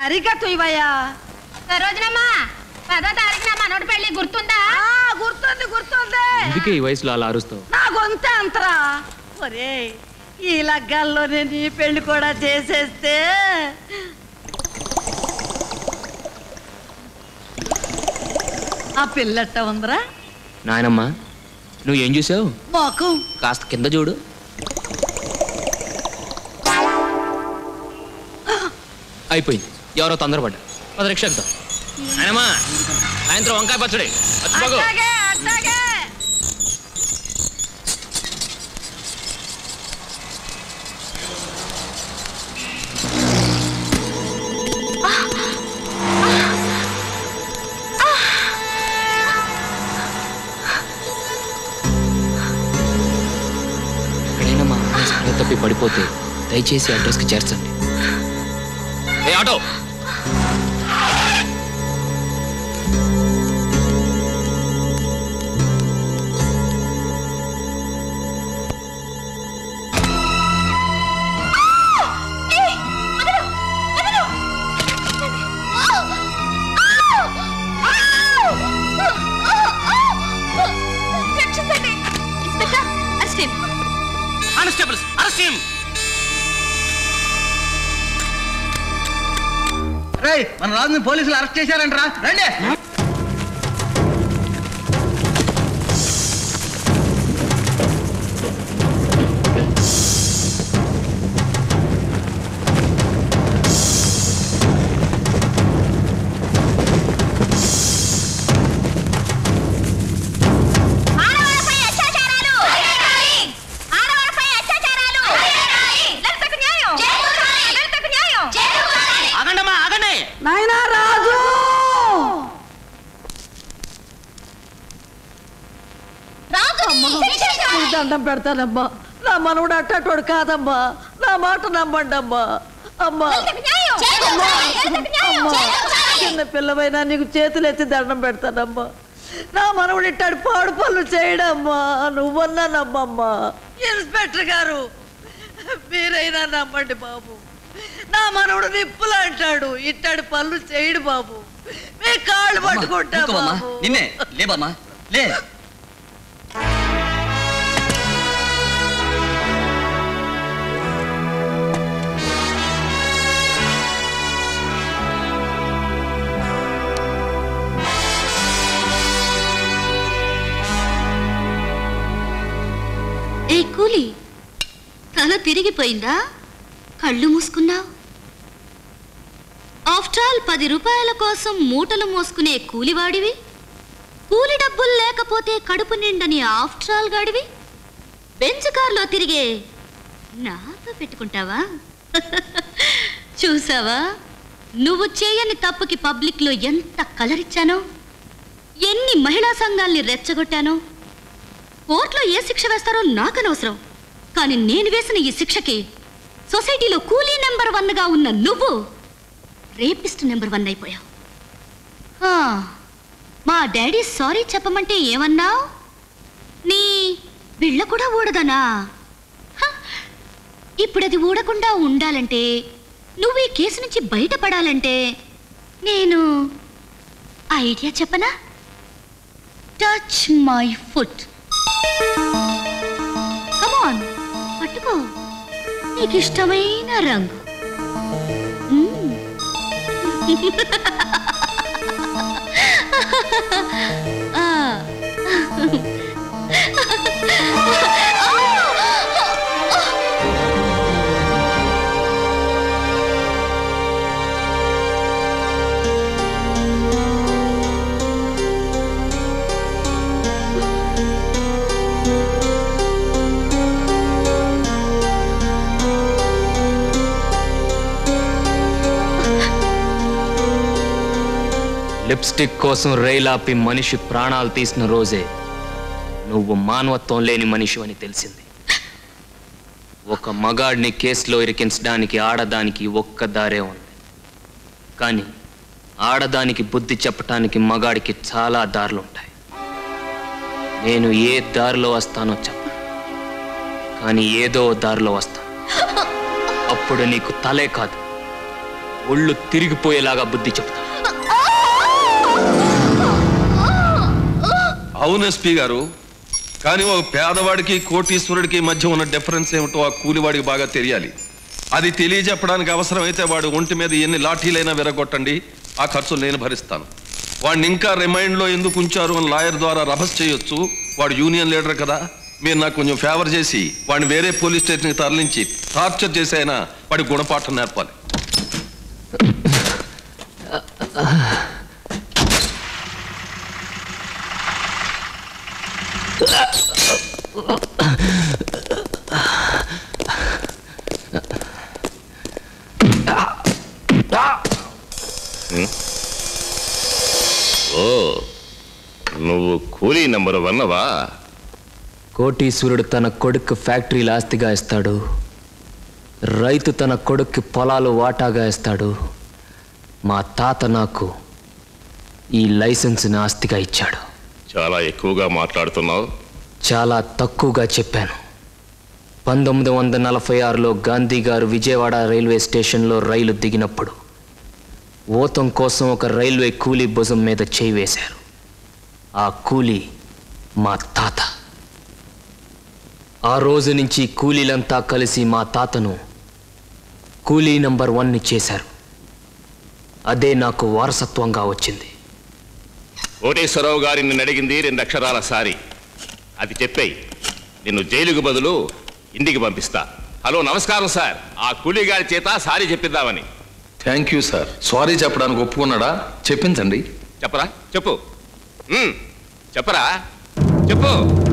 అరికట్టు ఇవయ్యా సరోజనమ్మా పదో తారీఖున మనోడి పెళ్లి గుర్తుందా గుర్తుంది గుర్తుంది అందుకే ఈ వయసులో అలా అరుస్తావు నా గొంతే అంతరా ఒరే ఈ లగ్గాల్లోనే నీ పెళ్లి కూడా చేసేస్తే ఆ పిల్లట్ట ఉందిరా నాయనమ్మా నువ్వు ఏం చూసావు మాకు కాస్త కింద చూడు అయిపోయింది ఎవరో తొందరపడ్డా పద రిక్షా ఎక్కుదాం. నాయనమ్మా సాయంత్రం వంకాయ పచ్చడి మర్చిపోకు. అట్టాగే అట్టాగే ఎక్కడైనా మా అమ్మాయి స్పృహ తప్పి పడిపోతే దయచేసి అడ్రస్కి చేర్చండి ఏ ఆటో రక్షించండి inspector arrest him constables arrest him రేయ్ మన రాజుని పోలీసులు అరెస్ట్ చేశారంటరా రండి ఆడవాళ్ళపై అత్యాచారాలు ఆడవాళ్ళపై అత్యాచారాలు లలితకు న్యాయం లలితకు న్యాయం ఆగండమ్మా ఆగండి నాయనా రాజు రాజు నీకు దండం పెడతానమ్మా నా మనవుడు అట్టటోడు కాదమ్మా నా మాట నమ్మండి అమ్మా అమ్మా అమ్మా అమ్మా చిన్న పిల్లవైనా నీకు చేతులు ఎత్తి దండం పెడతానమ్మా నా మనవుడు ఇట్టాడు పాడు పనులు చేయడమ్మా నువ్వన్నా నమ్మమ్మా ఇన్స్పెక్టర్ గారు మీరైనా నమ్మండి బాబు నా మనవుడు నిప్పులు అంటాడు ఇట్టాడు పనులు చేయడు బాబు మీ కాళ్ళు పట్టుకుంటా ఊరుకోవమ్మా. బాబు నిన్నే లేబమ్మా లే ఏ కూలి తల తిరిగిపోయిందా కళ్ళు మూసుకున్నావు ఆఫ్టర్ ఆల్ పది రూపాయల కోసం మూటలు మోసుకునే కూలివాడివి కూలి డబ్బులు లేకపోతే కడుపు నిండని ఆఫ్టర్ ఆల్ గాడివి బెంచ్ కార్లో తిరిగే నాతో పెట్టుకుంటావా చూసావా నువ్వు చేయని తప్పుకి పబ్లిక్లో ఎంత కలరిచ్చానో ఎన్ని మహిళా సంఘాల్ని రెచ్చగొట్టానో కోర్టులో ఏ శిక్ష వేస్తారో నాకనవసరం కానీ నేను వేసిన ఈ శిక్షకి సొసైటీలో కూలీ నెంబర్ వన్గా ఉన్న నువ్వు రేపిస్ట్ నెంబర్ వన్ అయిపోయావు ఆ, మా డాడీ సారీ చెప్పమంటే ఏమన్నావు నీ బిళ్ళ కూడా ఊడదనా హ, ఇప్పుడు అది ఊడకుండా ఉండాలంటే నువ్వు ఈ కేసు నుంచి బయటపడాలంటే నేను ఐడియా చెప్పనా టచ్ మై ఫుట్ కమాన్ పట్టుకో నీకు ఇష్టమైన రంగు మ్మ్. ఆ. లిప్స్టిక్ కోసం రైలాపి మనిషి ప్రాణాలు తీసిన రోజే నువ్వు మానవత్వం లేని మనిషి అని తెలిసింది ఒక మగాడిని కేసులో ఇరికించడానికి ఆడదానికి ఒక్క దారే ఉంది కానీ ఆడదానికి బుద్ధి చెప్పటానికి మగాడికి చాలా దారులు ఉంటాయి నేను ఏ దారిలో వస్తానో చెప్ప కానీ ఏదో దారిలో వస్తాను అప్పుడు నీకు తలే కాదు ఒళ్ళు తిరిగిపోయేలాగా బుద్ధి చెప్తా అవును ఎస్పీ గారు కానీ ఒక పేదవాడికి కోటీశ్వరుడికి మధ్య ఉన్న డిఫరెన్స్ ఏమిటో ఆ కూలివాడికి బాగా తెలియాలి అది తెలియజెప్పడానికి అవసరమైతే వాడు ఒంటి మీద ఎన్ని లాఠీలైనా విరగొట్టండి ఆ ఖర్చు నేను భరిస్తాను వాడిని ఇంకా రిమైండ్లో ఎందుకు ఉంచారు అని లాయర్ ద్వారా రభస్ చేయొచ్చు వాడు యూనియన్ లీడర్ కదా మీరు నాకు కొంచెం ఫేవర్ చేసి వాడిని వేరే పోలీస్ స్టేషన్కి తరలించి టార్చర్ చేసి అయినా వాడి గుణపాఠం నేర్పాలి ఓ నువ్వు కూలీ నెంబర్ వన్నవా కోటీశ్వరుడు తన కొడుకు ఫ్యాక్టరీలు ఆస్తిగా ఇస్తాడు రైతు తన కొడుక్కి పొలాలు వాటాగా ఇస్తాడు మా తాత నాకు ఈ లైసెన్స్ని ఆస్తిగా ఇచ్చాడు చాలా ఎక్కువగా మాట్లాడుతున్నావు చాలా తక్కువగా చెప్పాను పంతొమ్మిది వందల నలభై ఆరులో గాంధీ గారు విజయవాడ రైల్వే స్టేషన్లో రైలు దిగినప్పుడు ఓతం కోసం ఒక రైల్వే కూలీ భుజం మీద చేయి వేశారు ఆ కూలీ మా తాత ఆ రోజు నుంచి కూలీలంతా కలిసి మా తాతను కూలీ నంబర్ వన్ని చేశారు అదే నాకు వారసత్వంగా వచ్చింది కోటేశ్వరరావు గారి నిన్ను అడిగింది రెండు అక్షరాల సారి అది చెప్పేయి నిన్ను జైలుకు బదులు ఇంటికి పంపిస్తా హలో నమస్కారం సార్ ఆ కూలీ గారి చేత సారీ చెప్పిద్దామని థ్యాంక్ యూ సార్ సారీ చెప్పడానికి ఒప్పుకున్నాడా చెప్పించండి చెప్పరా చెప్పు ఉమ్, చెప్పరా చెప్పు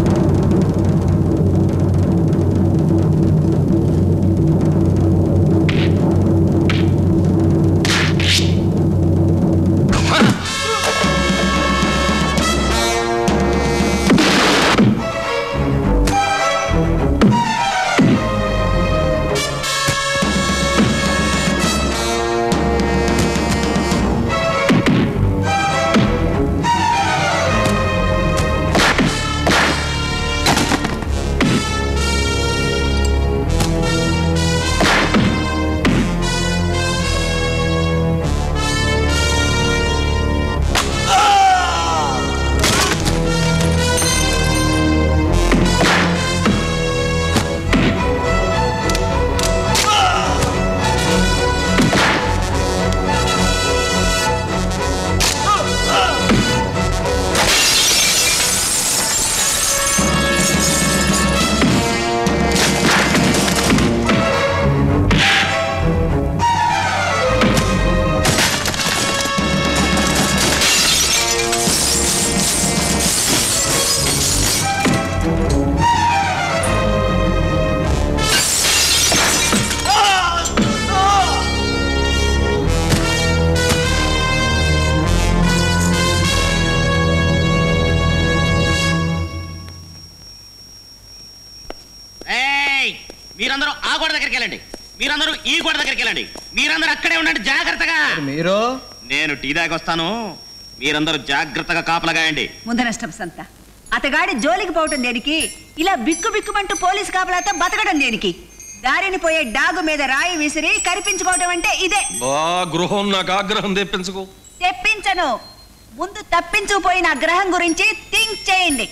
ఏయ్ మీరందరూ ఆ గోడ దగ్గరికి వెళ్ళండి మీరందరూ ఈ గోడ దగ్గరికి వెళ్ళండి మీరందరూ అక్కడే ఉండండి జాగ్రత్తగా మీరు నేను టీ దాకా వస్తాను మీరందరూ జాగ్రత్తగా కాపలగాయండి ముందు నష్టం సంత అతగాడి జోలికి పోవటం దేనికి ఇలా బిక్కు బిక్కుమంటూ పోలీస్ కాపలాతో బతకడం దేనికి దారిని పోయే డాగు మీద రాయి విసిరి కరిపించుకోవటం అంటే ఇదే బా గృహం నాకు ఆగ్రహం తెప్పించుకో తెప్పించను ముందు తప్పించుకుపోయిన ఆ గ్రహం గురించి థింక్ చేయండి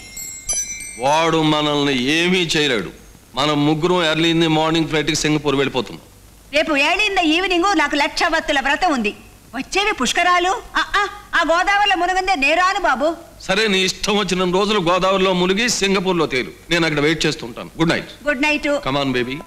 వాడు మనల్ని ఏమీ చేయలేడు మనం ముగ్గురం ఎర్లీ ఇన్ ది మార్నింగ్ ఫ్లైట్కి సింగపూర్ వెళ్ళిపోతున్నాం రేపు ఏడింద ఈవినింగ్ నాకు లక్షవత్తుల వ్రతం ఉంది వచ్చేవి పుష్కరాలు ఆ, ఆ, ఆ గోదావరిలో మునగందే నేరాను బాబు సరే నీ ఇష్టం వచ్చిన రోజులు గోదావరిలో మునిగి సింగపూర్లో తేలు నేను అక్కడ వెయిట్ చేస్తుంటాను good night good night come on baby